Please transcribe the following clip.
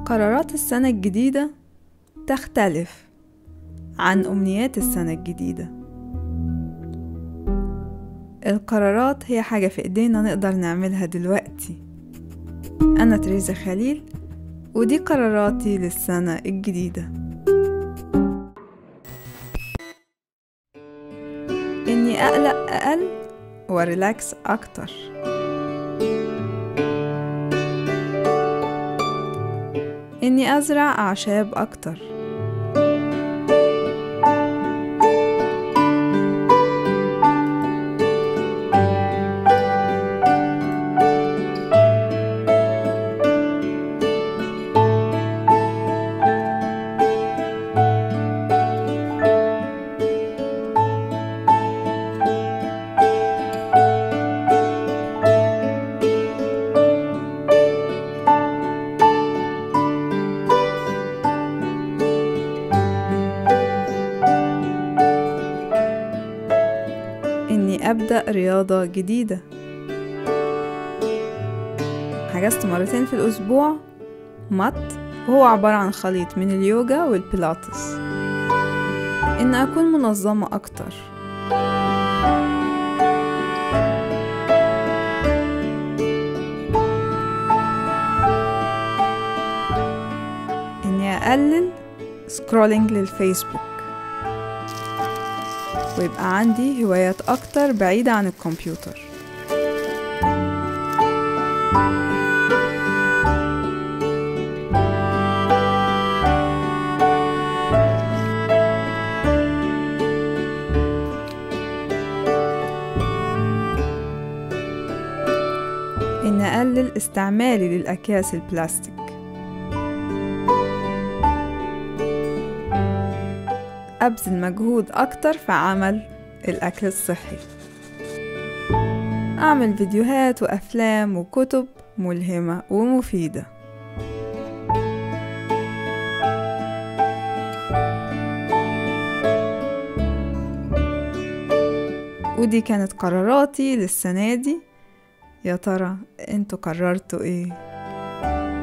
قرارات السنة الجديدة تختلف عن أمنيات السنة الجديدة القرارات هي حاجة في إيدينا نقدر نعملها دلوقتي أنا تريزا خليل ودي قراراتي للسنة الجديدة إني أقلق أقل وريلاكس أكتر إني أزرع أعشاب أكتر إني أبدأ رياضة جديدة حجزت مرتين في الأسبوع مات وهو عبارة عن خليط من اليوجا والبيلاتس إن أكون منظمة أكتر إني أقلل سكرولينج للفيسبوك ويبقى عندي هوايات أكتر بعيدة عن الكمبيوتر إن أقلل استعمالي للأكياس البلاستيك أبذل مجهود أكتر في عمل الأكل الصحي أعمل فيديوهات وأفلام وكتب ملهمة ومفيدة ودي كانت قراراتي للسنة دي يا ترى انتوا قررتوا ايه